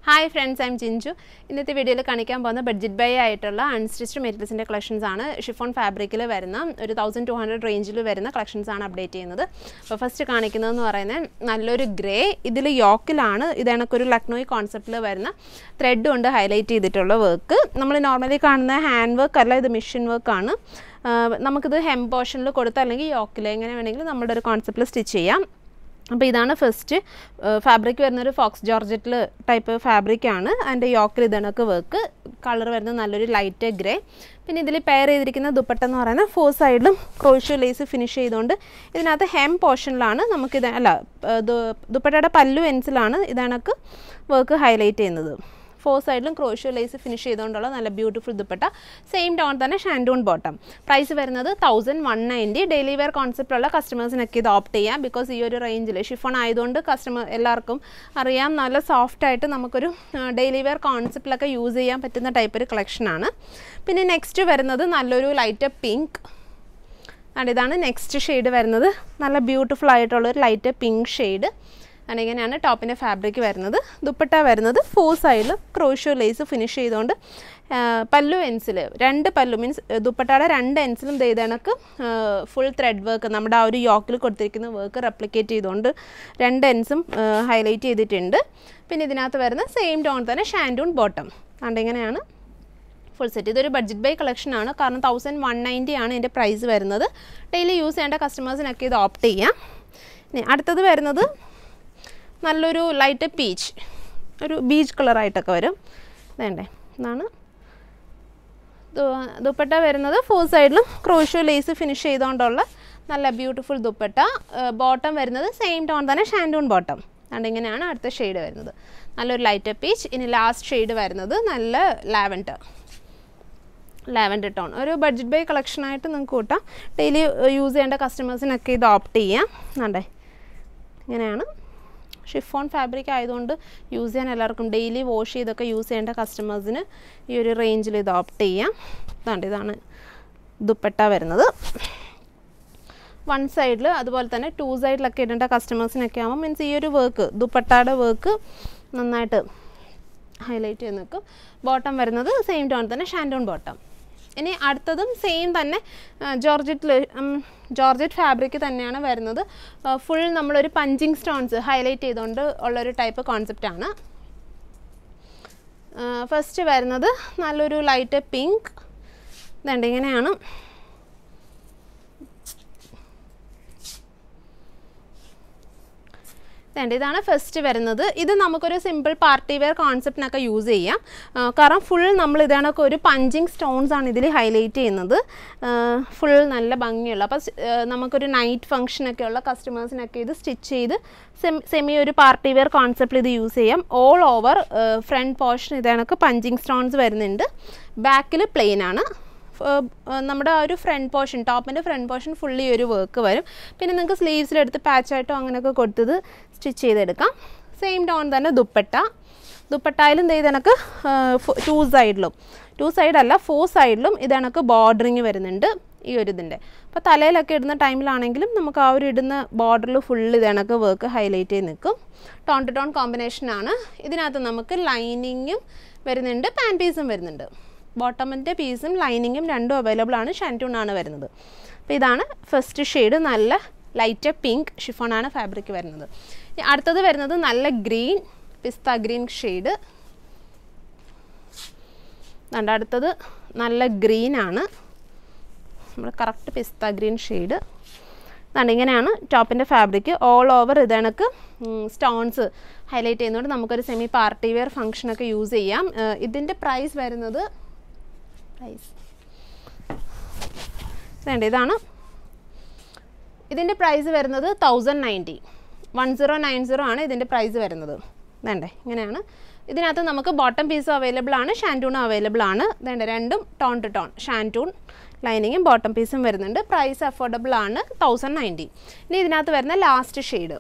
hi friends ഐം ചിഞ്ചു ഇന്നത്തെ വീഡിയോയിൽ കാണിക്കാൻ പോകുന്ന ബഡ്ജറ്റ് ബൈ ആയിട്ടുള്ള അൺസ്റ്റിച്ച്ഡ് മെറ്റീരിയൽസിൻ്റെ കളക്ഷൻസ് ആണ് ഷിഫോൺ ഫാബ്രിക്കിൽ വരുന്ന ഒരു തൗസൻഡ് ടു ഹൺഡ്രഡ് റേഞ്ചിൽ വരുന്ന കളക്ഷൻസ് ആണ് അപ്ഡേറ്റ് ചെയ്യുന്നത് അപ്പോൾ ഫസ്റ്റ് കാണിക്കുന്നതെന്ന് പറയുന്നത് നല്ലൊരു ഗ്രേ ഇതിൽ യോക്കിലാണ് ഇത് കണക്കൊരു ലക്നോയി കോൺസെപ്റ്റിൽ വരുന്ന ത്രെഡ് കൊണ്ട് ഹൈലൈറ്റ് ചെയ്തിട്ടുള്ള വർക്ക് നമ്മൾ നോർമലി കാണുന്ന ഹാൻഡ് വർക്ക് അല്ല ഇത് മെഷീൻ വർക്കാണ് നമുക്കിത് ഹെം പോർഷനിൽ കൊടുത്ത് അല്ലെങ്കിൽ യോക്കിൽ എങ്ങനെ വേണമെങ്കിലും നമ്മുടെ ഒരു കോൺസെപ്റ്റിൽ സ്റ്റിച്ച് ചെയ്യാം അപ്പോൾ ഇതാണ് ഫസ്റ്റ് ഫാബ്രിക് വരുന്നൊരു ഫോക്സ് ജോർജറ്റിൽ ടൈപ്പ് ഫാബ്രിക് ആണ് അതിൻ്റെ യോക്കിൽ ഇതണക്ക് വർക്ക് കളർ വരുന്നത് നല്ലൊരു ലൈറ്റ് ഗ്രേ പിന്നെ ഇതിൽ പെയർ ചെയ്തിരിക്കുന്ന ദുപ്പട്ട എന്ന് പറയുന്നത് ഫോർ സൈഡിലും ക്രോഷ്യോ ലേസ് ഫിനിഷ് ചെയ്തുകൊണ്ട് ഇതിനകത്ത് ഹെം പോർഷനിലാണ് നമുക്കിത് അല്ല ദുപ്പട്ടയുടെ പല്ലു എൻസിലാണ് ഇതണക്ക് വർക്ക് ഹൈലൈറ്റ് ചെയ്യുന്നത് ഫോർ സൈഡിലും ക്രോഷ്യോ ലേസ് ഫിനിഷ് ചെയ്തുകൊണ്ടുള്ള നല്ല ബ്യൂട്ടിഫുൾ ദുപ്പട്ട സെയിം ടോൺ തന്നെ ഷാൻഡൂൺ ബോട്ടം പ്രൈസ് വരുന്നത് thousand one ninety daily wear കോൺസെപ്റ്റുള്ള കസ്റ്റമേഴ്സിനൊക്കെ ഇത് ഓപ്റ്റ് ചെയ്യാം ബിക്കോസ് ഈ ഒരു റേഞ്ചിൽ ഷിഫോൺ ആയതുകൊണ്ട് കസ്റ്റമർ എല്ലാവർക്കും അറിയാം നല്ല സോഫ്റ്റ് ആയിട്ട് നമുക്കൊരു ഡെയിലി വെയർ കോൺസെപ്റ്റിലൊക്കെ യൂസ് ചെയ്യാൻ പറ്റുന്ന ടൈപ്പ് ഒരു കളക്ഷനാണ് പിന്നെ നെക്സ്റ്റ് വരുന്നത് നല്ലൊരു ലൈറ്റ് പിങ്ക് ആൻഡ് ഇതാണ് നെക്സ്റ്റ് ഷെയ്ഡ് വരുന്നത് നല്ല ബ്യൂട്ടിഫുൾ ആയിട്ടുള്ളൊരു ലൈറ്റ് പിങ്ക് ഷെയ്ഡ് ആൻഡ് ഇങ്ങനെയാണ് ടോപ്പിൻ്റെ ഫാബ്രിക് വരുന്നത് ദുപ്പട്ട വരുന്നത് ഫോർ സൈഡിൽ ക്രോഷ്യോ ലേസ് ഫിനിഷ് ചെയ്തുകൊണ്ട് പല്ലു എൻസിൽ രണ്ട് പല്ലു മീൻസ് ദുപ്പട്ടയുടെ രണ്ട് എൻസിലും ഇത് കണക്ക് ഫുൾ ത്രെഡ് വർക്ക് നമ്മുടെ ആ ഒരു യോക്കിൽ കൊടുത്തിരിക്കുന്ന വർക്ക് റെപ്ലിക്കേറ്റ് ചെയ്തുകൊണ്ട് രണ്ട് എൻസും ഹൈലൈറ്റ് ചെയ്തിട്ടുണ്ട് പിന്നെ ഇതിനകത്ത് വരുന്ന സെയിം ടോൺ തന്നെ ഷാൻഡൂൺ ബോട്ടം അതുകൊണ്ട് ഇങ്ങനെയാണ് ഫുൾ സെറ്റ് ഇതൊരു ബഡ്ജറ്റ് ബൈ കളക്ഷൻ ആണ് കാരണം തൗസൻഡ് വൺ നയൻറ്റി ആണ് ഇതിൻ്റെ പ്രൈസ് വരുന്നത് ഡെയിലി യൂസ് ചെയ്യേണ്ട കസ്റ്റമേഴ്സിനൊക്കെ ഇത് ഓപ്റ്റ് ചെയ്യാം ഇനി അടുത്തത് വരുന്നത് നല്ലൊരു ലൈറ്റ് പീച്ച് ഒരു ബീച്ച് കളറായിട്ടൊക്കെ വരും വേണ്ടേ എന്നാണ് ദുപ്പട്ട വരുന്നത് ഫോർ സൈഡിലും ക്രോഷ്യോ ലേസ് ഫിനിഷ് ചെയ്തുകൊണ്ടുള്ള നല്ല ബ്യൂട്ടിഫുൾ ദുപ്പട്ട ബോട്ടം വരുന്നത് സെയിം ടോൺ തന്നെ ഷാൻഡൂൺ ബോട്ടം അതുകൊണ്ട് ഇങ്ങനെയാണ് അടുത്ത ഷെയ്ഡ് വരുന്നത് നല്ലൊരു ലൈറ്റ് പീച്ച് ഇനി ലാസ്റ്റ് ഷെയ്ഡ് വരുന്നത് നല്ല ലാവൻഡർ ലാവൻഡർ ടോൺ ഒരു ബഡ്ജറ്റ് ബൈ കളക്ഷനായിട്ട് നിങ്ങൾക്ക് കൂട്ടാം ഡെയിലി യൂസ് ചെയ്യേണ്ട കസ്റ്റമേഴ്സിനൊക്കെ ഇത് ഓപ്റ്റ് ചെയ്യാം അണ്ടേ ഇങ്ങനെയാണ് ഷിഫോൺ ഫാബ്രിക് ആയതുകൊണ്ട് യൂസ് ചെയ്യാൻ എല്ലാവർക്കും ഡെയിലി വാഷ് ചെയ്തൊക്കെ യൂസ് ചെയ്യേണ്ട കസ്റ്റമേഴ്സിന് ഈ ഒരു റേഞ്ചിൽ ഇത് ഓപ്റ്റ് ചെയ്യാം ഇതാണ്ട് ഇതാണ് ദുപ്പട്ട വരുന്നത് വൺ സൈഡിൽ അതുപോലെ തന്നെ ടു സൈഡിലൊക്കെ ഇടേണ്ട കസ്റ്റമേഴ്സിനൊക്കെ ആകുമ്പോൾ മീൻസ് ഈ ഒരു വർക്ക് ദുപ്പട്ടയുടെ വർക്ക് നന്നായിട്ട് ഹൈലൈറ്റ് ചെയ്ത് നിൽക്കും ബോട്ടം വരുന്നത് സെയിം ടോൺ തന്നെ ഷാൻഡോൺ ബോട്ടം ഇനി അടുത്തതും സെയിം തന്നെ ജോർജറ്റിൽ ജോർജറ്റ് ഫാബ്രിക് തന്നെയാണ് വരുന്നത് ഫുൾ നമ്മളൊരു പഞ്ചിങ് സ്റ്റോൺസ് ഹൈലൈറ്റ് ചെയ്തുകൊണ്ട് ഉള്ളൊരു ടൈപ്പ് കോൺസെപ്റ്റാണ് ഫസ്റ്റ് വരുന്നത് നല്ലൊരു ലൈറ്റ് പിങ്ക് ഇതുണ്ട് ഇങ്ങനെയാണ് വേണ്ട ഇതാണ് ഫസ്റ്റ് വരുന്നത് ഇത് നമുക്കൊരു സിമ്പിൾ പാർട്ടി വെയർ കോൺസെപ്റ്റിനൊക്കെ യൂസ് ചെയ്യാം കാരണം ഫുൾ നമ്മൾ ഇതാണൊക്കെ ഒരു പഞ്ചിങ് സ്റ്റോൺസ് ആണ് ഇതിൽ ഹൈലൈറ്റ് ചെയ്യുന്നത് ഫുൾ നല്ല ഭംഗിയുള്ള അപ്പോൾ നമുക്കൊരു നൈറ്റ് ഫംഗ്ഷനൊക്കെ ഉള്ള കസ്റ്റമേഴ്സിനൊക്കെ ഇത് സ്റ്റിച്ച് ചെയ്ത് സെമി ഒരു പാർട്ടി വെയർ കോൺസെപ്റ്റിൽ ഇത് യൂസ് ചെയ്യാം ഓൾ ഓവർ ഫ്രണ്ട് പോർഷൻ ഇതാണൊക്കെ പഞ്ചിങ് സ്റ്റോൺസ് വരുന്നുണ്ട് ബാക്കിൽ പ്ലെയിൻ ആണ് നമ്മുടെ ആ ഒരു ഫ്രണ്ട് പോർഷൻ ടോപ്പിൻ്റെ ഫ്രണ്ട് പോർഷൻ ഫുള്ളി ഒരു വർക്ക് വരും പിന്നെ നിങ്ങൾക്ക് സ്ലീവ്സിലെടുത്ത് പാച്ചായിട്ടോ അങ്ങനെയൊക്കെ കൊടുത്തത് സ്റ്റിച്ച് ചെയ്തെടുക്കാം സെയിം ടോൺ തന്നെ ദുപ്പട്ട ദുപ്പട്ടായാലും ഇത് കണക്ക് ടു സൈഡിലും ടു സൈഡല്ല ഫോർ സൈഡിലും ഇത് കണക്ക് ബോർഡറിങ് വരുന്നുണ്ട് ഈ ഒരു ഇതിൻ്റെ അപ്പോൾ തലയിലൊക്കെ ഇടുന്ന ടൈമിലാണെങ്കിലും നമുക്ക് ആ ഒരു ഇടുന്ന ബോർഡറിൽ ഫുള്ള് ഇത് കണക്ക് വർക്ക് ഹൈലൈറ്റ് ചെയ്ത് നിൽക്കും ടോൺ ടു ടോൺ കോമ്പിനേഷനാണ് ഇതിനകത്ത് നമുക്ക് ലൈനിങ്ങും വരുന്നുണ്ട് പാൻ പീസും വരുന്നുണ്ട് ബോട്ടമിൻ്റെ പീസും ലൈനിങ്ങും രണ്ടും അവൈലബിൾ ആണ് ഷാൻറ്റൂൺ ആണ് വരുന്നത് അപ്പോൾ ഇതാണ് ഫസ്റ്റ് ഷെയ്ഡ് നല്ല ലൈറ്റ് പിങ്ക് ഷിഫോണാണ് ഫാബ്രിക് വരുന്നത് അടുത്തത് വരുന്നത് നല്ല ഗ്രീൻ പിസ്ത ഗ്രീൻ ഷെയ്ഡ് അതുകൊണ്ട് അടുത്തത് നല്ല ഗ്രീൻ ആണ് നമ്മൾ കറക്റ്റ് പിസ്ത ഗ്രീൻ ഷെയ്ഡ് അതുകൊണ്ട് ഇങ്ങനെയാണ് ടോപ്പിൻ്റെ ഫാബ്രിക് ഓൾ ഓവർ ഇത് കണക്ക് സ്റ്റോൺസ് ഹൈലൈറ്റ് ചെയ്യുന്നതുകൊണ്ട് നമുക്കൊരു സെമി പാർട്ടി വെയർ ഫംഗ്ഷനൊക്കെ യൂസ് ചെയ്യാം ഇതിൻ്റെ പ്രൈസ് വരുന്നത് പ്രൈസ് വേണ്ട ഇതാണ് ഇതിൻ്റെ പ്രൈസ് വരുന്നത് thousand ninety one zero nine zero ആണ് ഇതിൻ്റെ പ്രൈസ് വരുന്നത് വേണ്ടേ ഇങ്ങനെയാണ് ഇതിനകത്ത് നമുക്ക് ബോട്ടം പീസും അവൈലബിൾ ആണ് ഷാൻറ്റൂണും അവൈലബിൾ ആണ് വേണ്ട രണ്ടും ടോൺ ടു ടോൺ ഷാൻറ്റൂൺ ലൈനിങ്ങും ബോട്ടം പീസും വരുന്നുണ്ട് പ്രൈസ് അഫോർഡബിൾ ആണ് തൗസൻഡ് നയൻറ്റി ഇനി ഇതിനകത്ത് വരുന്ന ലാസ്റ്റ് ഷെയ്ഡ്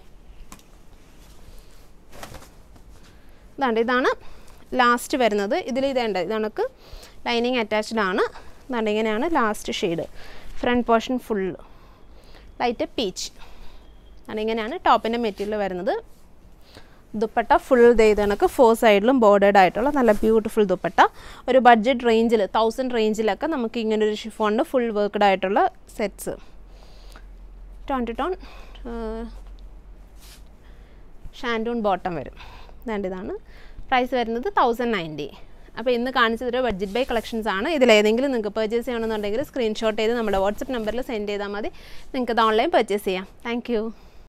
ഇതാണ്ട് ഇതാണ് ലാസ്റ്റ് വരുന്നത് ഇതിൽ ഇതേണ്ട ഇതണക്ക് ലൈനിങ് അറ്റാച്ച്ഡ് ആണ് ഇതാണ്ട് ഇങ്ങനെയാണ് last shade front portion full light peach ഇങ്ങനെയാണ് ടോപ്പിൻ്റെ മെറ്റീരിയൽ വരുന്നത് ദുപ്പട്ട ഫുൾ ഇത് കണക്ക് ഫോർ സൈഡിലും ബോർഡേഡ് ആയിട്ടുള്ള നല്ല ബ്യൂട്ടിഫുൾ ദുപ്പട്ട ഒരു ബഡ്ജറ്റ് റേഞ്ചിൽ തൗസൻഡ് റേഞ്ചിലൊക്കെ നമുക്ക് ഇങ്ങനെ ഒരു ഷിഫോണിൻ്റെ ഫുൾ വർക്ക്ഡ് ആയിട്ടുള്ള sets tone to tone shantoon bottom വരും വേണ്ട ഇതാണ് പ്രൈസ് വരുന്നത് തൗസൻഡ് നയൻറ്റി അപ്പോൾ ഇന്ന് കാണിച്ചതൊരു ബഡ്ജറ്റ് ബൈ കളക്ഷൻസ് ആണ് ഇതിലേതെങ്കിലും നിങ്ങൾക്ക് പർച്ചേസ് ചെയ്യണമെന്നുണ്ടെങ്കിൽ സ്ക്രീൻഷോട്ട് ചെയ്ത് നമ്മുടെ വാട്സപ്പ് നമ്പറിൽ സെൻഡ് ചെയ്താൽ മതി നിങ്ങൾക്ക് ഇത് ഓൺലൈൻ പർച്ചേസ് ചെയ്യാം താങ്ക്